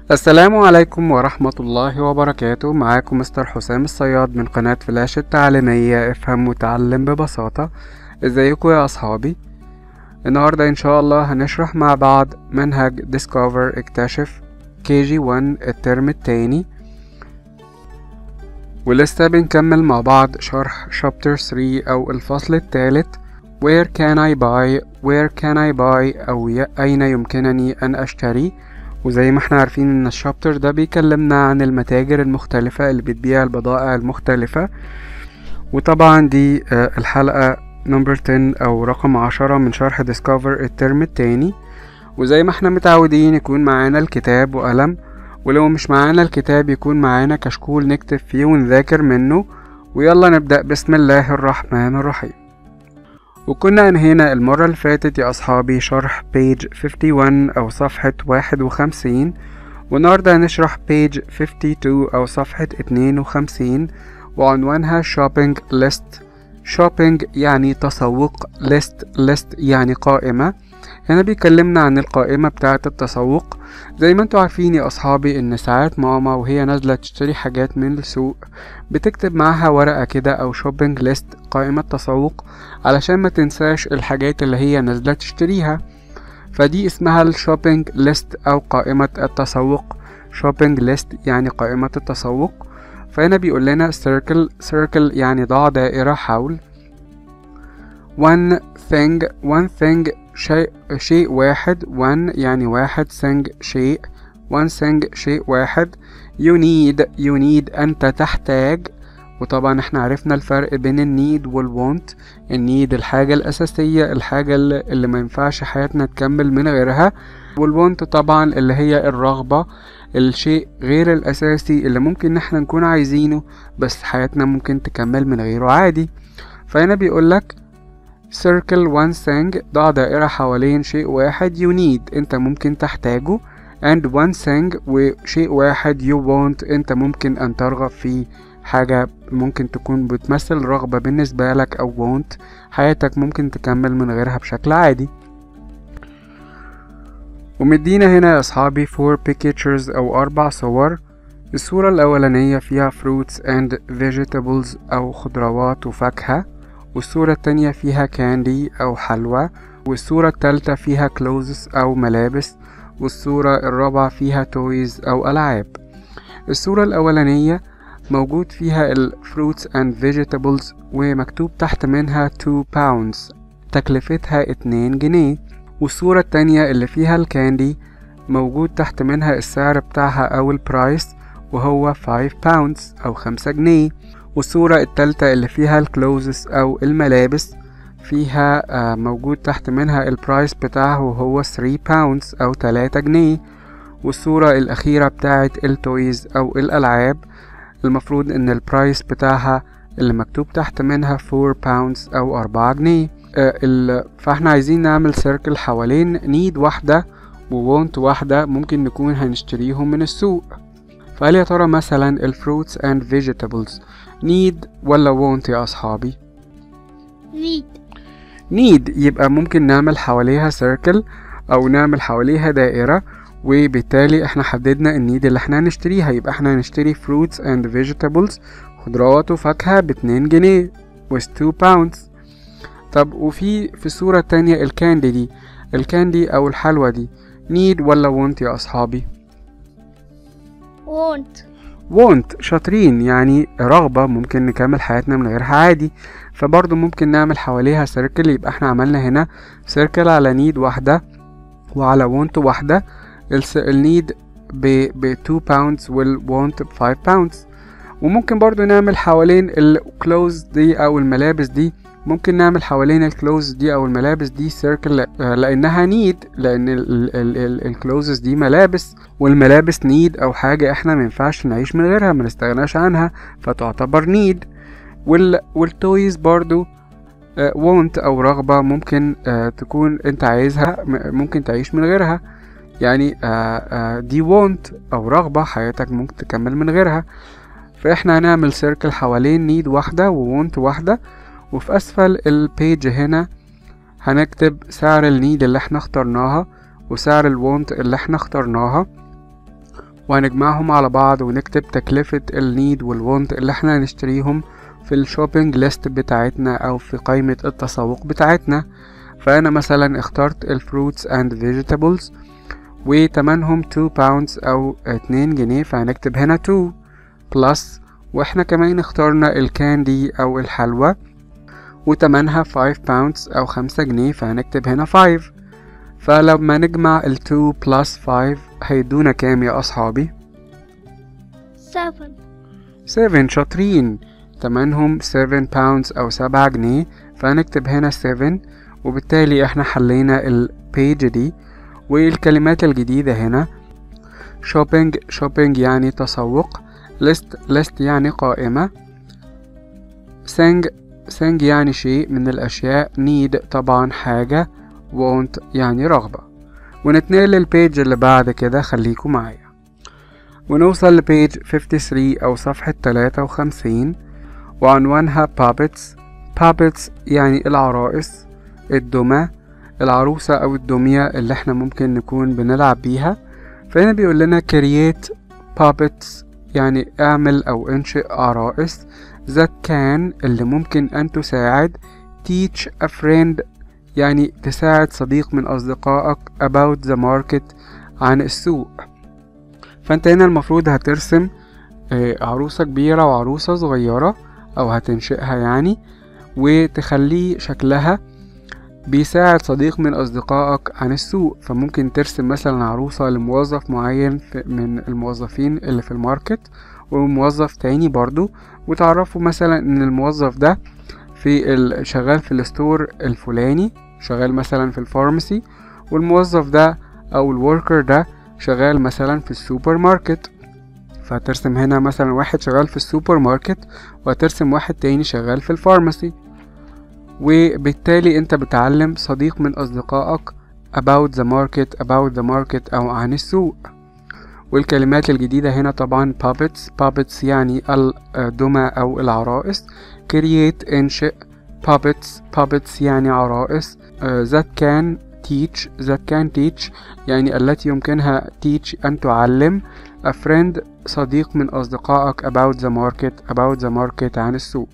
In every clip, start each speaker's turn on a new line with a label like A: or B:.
A: السلام عليكم ورحمة الله وبركاته معاكم مستر حسام الصياد من قناة فلاش التعليمية افهم وتعلم ببساطة ازيكم يا اصحابي النهاردة ان شاء الله هنشرح مع بعض منهج Discover اكتشف كي جي 1 الترم التاني ولسه بنكمل مع بعض شرح شابتر 3 او الفصل الثالث Where can I buy Where can I buy أو ي- أين يمكنني أن أشتري وزي ما احنا عارفين ان الشابتر ده بيكلمنا عن المتاجر المختلفة اللي بتبيع البضائع المختلفة وطبعا دي آه، الحلقة نمبر 10 او رقم عشرة من شرح ديسكفر الترم التاني وزي ما احنا متعودين يكون معانا الكتاب وقلم ولو مش معانا الكتاب يكون معانا كشكول نكتب فيه ونذاكر منه ويلا نبدأ بسم الله الرحمن الرحيم وكنا انهينا المرة اللي فاتت يا أصحابي شرح page 51 أو صفحة 51 والنهاردة هنشرح page 52 أو صفحة 52 وعنوانها shopping list shopping يعني تسوق list list يعني قائمة هنا بيكلمنا عن القائمة بتاعة التسوق زي ما انتوا عارفين يا أصحابي إن ساعات ماما وهي نازلة تشتري حاجات من السوق بتكتب معاها ورقة كده أو shopping list قائمة تسوق علشان ما تنساش الحاجات اللي هي نازلة تشتريها فدي اسمها الشوبينج ليست أو قائمة التسوق شوبينج ليست يعني قائمة التسوق فهنا بيقول لنا circle circle يعني ضع دائرة حول one thing one thing شيء شيء واحد one يعني واحد thing شيء one thing شيء واحد you need you need أنت تحتاج وطبعا احنا عرفنا الفرق بين النيد والوانت النيد الحاجة الأساسية الحاجة اللي اللي ما ينفعش حياتنا تكمل من غيرها والوانت طبعا اللي هي الرغبة الشيء غير الأساسي اللي ممكن احنا نكون عايزينه بس حياتنا ممكن تكمل من غيره عادي فهنا بيقولك circle one thing ضع دائرة حوالين شيء واحد you need انت ممكن تحتاجه and one thing وشيء واحد you want انت ممكن ان ترغب فيه حاجة ممكن تكون بتمثل رغبة بالنسبة لك أو want حياتك ممكن تكمل من غيرها بشكل عادي ومدينا هنا يا أصحابي four pictures أو أربع صور الصورة الأولانية فيها fruits and vegetables أو خضروات وفاكهة والصورة التانية فيها candy أو حلوى والصورة التالتة فيها clothes أو ملابس والصورة الرابعة فيها toys أو ألعاب الصورة الأولانية موجود فيها ال fruits and vegetables ومكتوب تحت منها 2 pounds تكلفتها 2 جنيه والصورة التانية اللي فيها الكاندي موجود تحت منها السعر بتاعها أو البرايس وهو 5 pounds أو 5 جنيه والصورة التالتة اللي فيها الكلوزز أو الملابس فيها آه، موجود تحت منها البرايس بتاعه وهو 3 pounds أو 3 جنيه والصورة الأخيرة بتاعت التويز أو الألعاب المفروض ان البرايس بتاعها اللي مكتوب تحت منها 4 باوندز او 4 جنيه آه، ال- فاحنا عايزين نعمل سيركل حوالين نيد واحدة ووونت واحدة ممكن نكون هنشتريهم من السوق فهل يا ترى مثلا الفروتس اند فيجيتابلز نيد ولا وونت يا اصحابي
B: need
A: نيد يبقى ممكن نعمل حواليها سيركل او نعمل حواليها دائرة وبالتالي احنا حددنا النيد اللي احنا هنشتريها يبقى احنا هنشتري fruits and vegetables خضروات وفاكهة باتنين جنيه with 2 pounds طب وفي في الصورة التانية الكاندي دي الكاندي او الحلوى دي نيد ولا want يا اصحابي
B: want
A: want شاطرين يعني رغبة ممكن نكمل حياتنا من غيرها عادي فبرضه ممكن نعمل حواليها سيركل يبقى احنا عملنا هنا سيركل على نيد واحدة وعلى want واحدة النيد ب ب 2 pounds والوانت ب 5 pounds وممكن برضو نعمل حوالين الكلوز دي او الملابس دي ممكن نعمل حوالين الكلوز دي او الملابس دي سيركل لانها نيد لان الكلوزز دي ملابس والملابس نيد او حاجة احنا مينفعش نعيش من غيرها ما نستغناش عنها فتعتبر نيد وال والتويز برضو وونت او رغبة ممكن آه، تكون انت عايزها م- ممكن تعيش من غيرها يعني آه، آه، دي وونت او رغبة حياتك ممكن تكمل من غيرها فاحنا هنعمل سيركل حوالين نيد واحدة وونت واحدة وفي اسفل البيج هنا هنكتب سعر النيد اللي احنا اخترناها وسعر الوونت اللي احنا اخترناها وهنجمعهم على بعض ونكتب تكلفة النيد والوانت اللي احنا هنشتريهم في الشوبينج ليست بتاعتنا او في قائمة التسوق بتاعتنا فانا مثلا اخترت الفروتس اند فيجيتابلز وتمنهم 2 باوندز او 2 جنيه فهنكتب هنا 2 بلس واحنا كمان اخترنا الكاندي او الحلوى وتمنها 5 باوندز او 5 جنيه فهنكتب هنا 5 فلما نجمع ال 2 بلس 5 هيدونا كام يا اصحابي
B: 7
A: 7 شاطرين تمنهم 7 باوندز او 7 جنيه فهنكتب هنا 7 وبالتالي احنا حلينا البيج دي والكلمات الجديدة هنا shopping shopping يعني تسوق list list يعني قائمة sing sing يعني شيء من الأشياء need طبعا حاجة want يعني رغبة ونتنقل للبيج اللي بعد كده خليكم معايا ونوصل لبيج 53 أو صفحة 53 وعنوانها puppets puppets يعني العرائس الدمى العروسة أو الدمية اللي احنا ممكن نكون بنلعب بيها فهنا بيقول لنا create puppets يعني اعمل أو انشئ عرائس that can اللي ممكن أن تساعد teach a friend يعني تساعد صديق من أصدقائك about the market عن السوق فأنت هنا المفروض هترسم عروسة كبيرة وعروسة صغيرة أو هتنشئها يعني وتخليه شكلها بيساعد صديق من أصدقائك عن السوق فممكن ترسم مثلا عروسة لموظف معين من الموظفين اللي في الماركت وموظف تاني برضو وتعرفوا مثلا ان الموظف ده في شغال في الستور الفلاني شغال مثلا في الفارماسي والموظف ده او الوركر ده شغال مثلا في السوبر ماركت فهترسم هنا مثلا واحد شغال في السوبر ماركت وهترسم واحد تاني شغال في الفارماسي وبالتالي انت بتعلم صديق من اصدقائك about the market about the market او عن السوق والكلمات الجديدة هنا طبعا puppets puppets يعني الدمى او العرائس create انشئ puppets puppets يعني عرائس uh, that can teach that can teach يعني التي يمكنها teach أن تعلم a friend صديق من أصدقائك about the market about the market عن السوق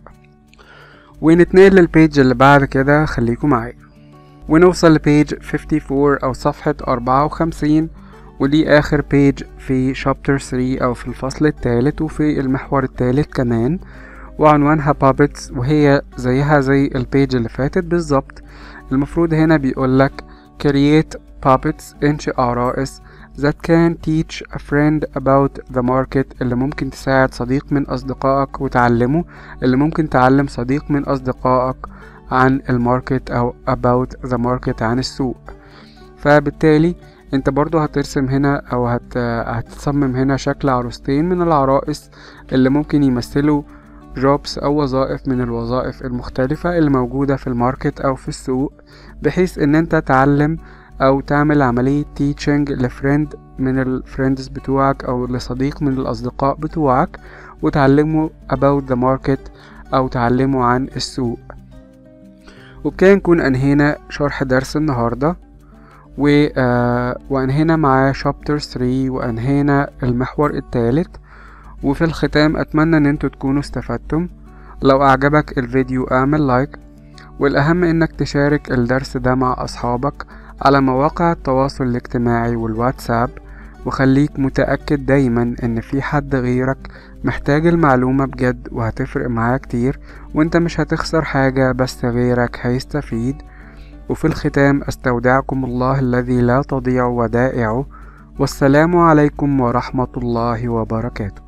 A: ونتنقل للبيج اللي بعد كده خليكم معايا ونوصل لبيج 54 أو صفحة 54 ودي آخر بيج في شابتر 3 أو في الفصل الثالث وفي المحور الثالث كمان وعنوانها puppets وهي زيها زي البيج اللي فاتت بالظبط المفروض هنا بيقولك create puppets انشئ عرائس that can teach a friend about the market اللي ممكن تساعد صديق من أصدقائك وتعلمه اللي ممكن تعلم صديق من أصدقائك عن الماركت أو about the market عن السوق فبالتالي انت برضو هترسم هنا او هت... هتصمم هنا شكل عروستين من العرائس اللي ممكن يمثلوا jobs او وظائف من الوظائف المختلفة اللي موجودة في الماركت او في السوق بحيث ان انت تعلم او تعمل عملية teaching لفريند من الفريندز بتوعك او لصديق من الاصدقاء بتوعك وتعلمه about the market او تعلمه عن السوق وبكده نكون انهينا شرح درس النهارده و آه وانهينا مع شابتر 3 وانهينا المحور الثالث وفي الختام اتمنى ان انتوا تكونوا استفدتم لو اعجبك الفيديو اعمل لايك والاهم انك تشارك الدرس ده مع اصحابك على مواقع التواصل الاجتماعي والواتساب وخليك متأكد دايما ان في حد غيرك محتاج المعلومة بجد وهتفرق معاه كتير وانت مش هتخسر حاجة بس غيرك هيستفيد وفي الختام استودعكم الله الذي لا تضيع ودائعه والسلام عليكم ورحمة الله وبركاته